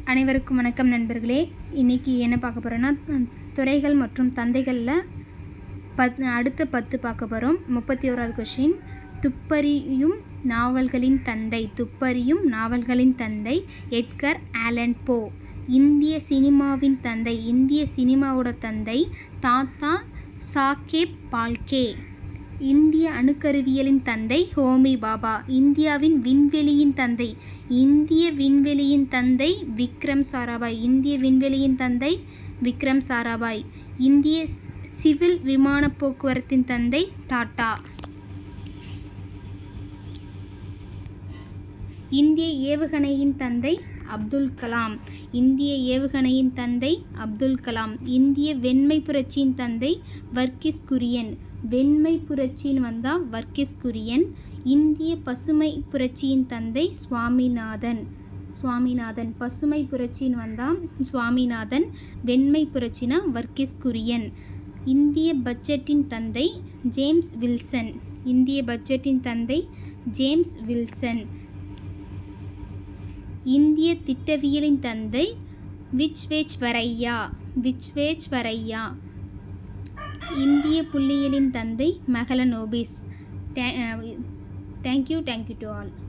அனைவருக்கும் வணக்கம் நண்பர்களே இன்றைக்கி என்ன பார்க்க போகிறோன்னா துறைகள் மற்றும் தந்தைகளில் பத் அடுத்த பத்து பார்க்க போகிறோம் முப்பத்தி ஓராவது கொஷின் துப்பறியும் நாவல்களின் தந்தை துப்பறியும் நாவல்களின் தந்தை எட்கர் ஆலன் போ இந்திய சினிமாவின் தந்தை இந்திய சினிமாவோட தந்தை தாத்தா சாகேப் பால்கே இந்திய அணுக்கருவியலின் தந்தை ஹோமி பாபா இந்தியாவின் விண்வெளியின் தந்தை இந்திய விண்வெளியின் தந்தை விக்ரம் சாராபாய் இந்திய விண்வெளியின் தந்தை விக்ரம் சாராபாய் இந்திய சிவில் விமான போக்குவரத்தின் தந்தை டாடா இந்திய ஏவுகணையின் தந்தை அப்துல் கலாம் இந்திய ஏவுகணையின் தந்தை அப்துல் கலாம் இந்திய வெண்மை புரட்சியின் தந்தை வர்கிஸ் குரியன் வெண்மை புரட்சின்னு வந்தால் வர்கிஸ் குரியன் இந்திய பசுமை புரட்சியின் தந்தை சுவாமிநாதன் சுவாமிநாதன் பசுமை புரட்சின்னு வந்தால் சுவாமிநாதன் வெண்மை புரட்சினா வர்கிஸ் குரியன் இந்திய பட்ஜெட்டின் தந்தை ஜேம்ஸ் வில்சன் இந்திய பட்ஜெட்டின் தந்தை ஜேம்ஸ் வில்சன் இந்திய திட்டவியலின் தந்தை விச்வேச்வரையா விச்வேச்வரையா இந்திய புள்ளியியலின் தந்தை Mahalanobis thank you thank you to all